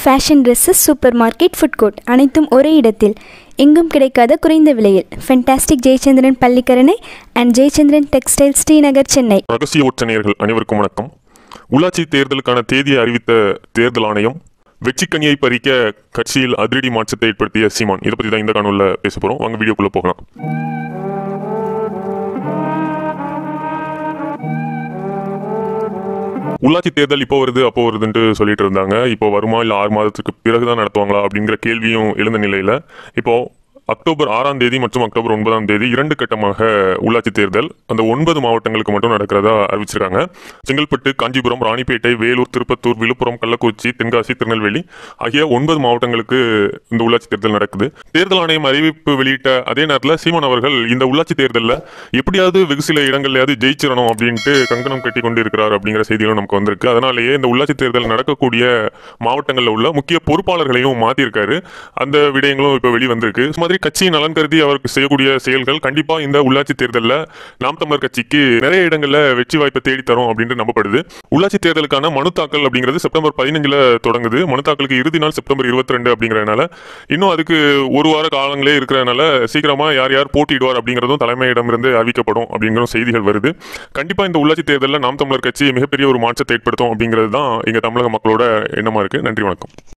fashion dresses super market food court அனைத்தும் ஒரே இடத்தில் எங்கும் கிடைக்காத குறைந்த விலையில் fantastic Jayachandran Pallikaranai and Jayachandran textile Srinagar Chennai ரகசிய ஒற்றணியர்கள் அனைவருக்கும் வணக்கம் உள்ளாட்சி தேர்தலுக்கான தேதியை அறிவித்த தேர்தல் ஆணையம் வெற்றிக்கனியை பறிக்க கட்சியில் அதிரடி மாற்றத்தை ஏற்படுத்திய சீமான் இதை பற்றி தான் இந்த காணொலியில் பேச போகிறோம் வாங்க வீடியோக்குள்ளே போகலாம் உள்ளாட்சி தேர்தல் இப்போ வருது அப்போ வருதுன்ட்டு சொல்லிட்டு இருந்தாங்க இப்போ வருமா இல்லை ஆறு மாதத்துக்கு பிறகுதான் நடத்துவாங்களா அப்படிங்கிற கேள்வியும் எழுந்த நிலையில் இப்போ அக்டோபர் ஆறாம் தேதி மற்றும் அக்டோபர் ஒன்பதாம் தேதி இரண்டு கட்டமாக உள்ளாட்சி தேர்தல் அந்த ஒன்பது மாவட்டங்களுக்கு மட்டும் நடக்கிறதா அறிவிச்சிருக்காங்க செங்கல்பட்டு காஞ்சிபுரம் ராணிப்பேட்டை வேலூர் திருப்பத்தூர் விழுப்புரம் கள்ளக்குறிச்சி தென்காசி திருநெல்வேலி ஆகிய ஒன்பது மாவட்டங்களுக்கு இந்த உள்ளாட்சி தேர்தல் நடக்குது தேர்தல் ஆணையம் அறிவிப்பு வெளியிட்ட அதே நேரத்தில் சீமான் அவர்கள் இந்த உள்ளாட்சி தேர்தலில் எப்படியாவது வெகு சில இடங்கள்லயாவது ஜெயிச்சிடணும் அப்படின்ட்டு கங்கணம் கட்டி கொண்டு இருக்கிறார் அப்படிங்கிற செய்திகளும் நமக்கு வந்திருக்கு அதனாலேயே இந்த உள்ளாட்சி தேர்தல் நடக்கக்கூடிய மாவட்டங்களில் உள்ள முக்கிய பொறுப்பாளர்களையும் மாற்றிருக்காரு அந்த விடயங்களும் இப்போ வெளிவந்திருக்கு இது மாதிரி கட்சியின் நலன் கருதி அவருக்கு செய்யக்கூடிய செயல்கள் கண்டிப்பா இந்த உள்ளாட்சி தேர்தலில் நாம் தமிழர் கட்சிக்கு நிறைய இடங்கள்ல வெற்றி வாய்ப்பை தேடி தரும் அப்படின்ட்டு நம்பப்படுது உள்ளாட்சி தேர்தலுக்கான மனு தாக்கல் அப்படிங்கிறது செப்டம்பர் பதினஞ்சுல தொடங்குது மனு தாக்கலுக்கு இறுதி நாள் செப்டம்பர் இருபத்தி ரெண்டு அப்படிங்கிறனால இன்னும் அதுக்கு ஒரு வார காலங்களே இருக்கிறனால சீக்கிரமா யார் யார் போட்டியிடுவார் அப்படிங்கிறதும் தலைமையிடமிருந்து அறிவிக்கப்படும் அப்படிங்கிற செய்திகள் வருது கண்டிப்பா இந்த உள்ளாட்சி தேர்தலில் நாம் தமிழர் கட்சி மிகப்பெரிய ஒரு மாற்றத்தை ஏற்படுத்தும் அப்படிங்கிறது தான் எங்க தமிழக மக்களோட எண்ணமா இருக்கு நன்றி வணக்கம்